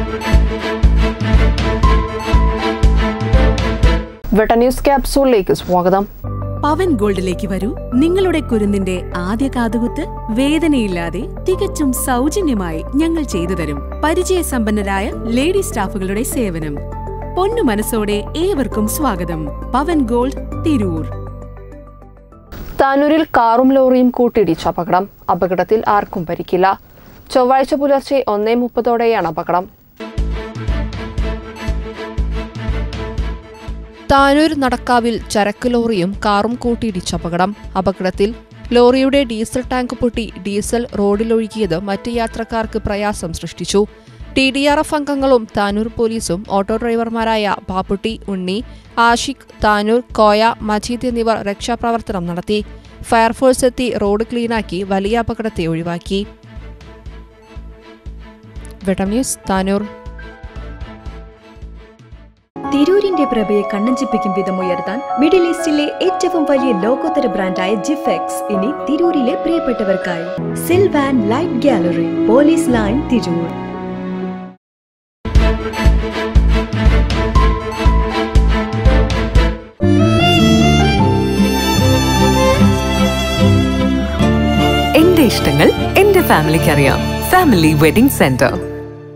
വെട്ട ന്യൂസ് ക്യാപ്സൂളിലേക്ക് സ്വാഗതം പവൻ ഗോൾഡിലേക്ക് വരൂ നിങ്ങളുടെ കുരുന്നിന്റെ ആദ്യ കാതുകുത്ത് വേദനയില്ലാതെ തികച്ചും സൗജന്യമായി ഞങ്ങൾ ചെയ്തു തരും പരിചയസമ്പന്നരായ ലേഡി സ്റ്റാഫുകളുടെ സേവനം പൊന്നു മനസ്സോടെ ഏവർക്കും സ്വാഗതം പവൻ ഗോൾഡ് തിരൂർ താനൂരിൽ കാറും ലോറിയും കൂട്ടിയിടിച്ച അപകടം അപകടത്തിൽ ആർക്കും പരിക്കില്ല ചൊവ്വാഴ്ച പുലർച്ചെ ഒന്നേ മുപ്പതോടെയാണ് അപകടം താനൂർ നടക്കാവിൽ ചരക്ക് ലോറിയും കാറും കൂട്ടിയിടിച്ച അപകടം അപകടത്തിൽ ലോറിയുടെ ഡീസൽ ടാങ്ക് പൊട്ടി ഡീസൽ റോഡിലൊഴുകിയത് മറ്റ് യാത്രക്കാർക്ക് പ്രയാസം സൃഷ്ടിച്ചു ടി ഡി ആർ എഫ് അംഗങ്ങളും താനൂർ പോലീസും ഓട്ടോ ഡ്രൈവർമാരായ ബാപ്പുട്ടി ഉണ്ണി ആഷിഖ് താനൂർ കോയ മജീദ് എന്നിവർ രക്ഷാപ്രവർത്തനം നടത്തി ഫയർഫോഴ്സ് എത്തി റോഡ് ക്ലീനാക്കി വലിയ അപകടത്തെ ഒഴിവാക്കി വെട്ടം ന്യൂസ് താനൂർ തിരൂരിന്റെ പ്രഭയെ കണ്ണഞ്ചിപ്പിക്കും വിധം ഉയർത്താൻ മിഡിൽ ഈസ്റ്റിലെ ഏറ്റവും വലിയ ലോകോത്തര ബ്രാൻഡായ ജിഫെക്സ് ഇനി തിരൂരിലെ പ്രിയപ്പെട്ടവർക്കായി sylvan light gallery police line Tirur എന്റെ ഇഷ്ടങ്ങൾ എന്റെ ഫാമിലിക്ക് അറിയാം ഫാമിലി വെഡിംഗ് സെന്റർ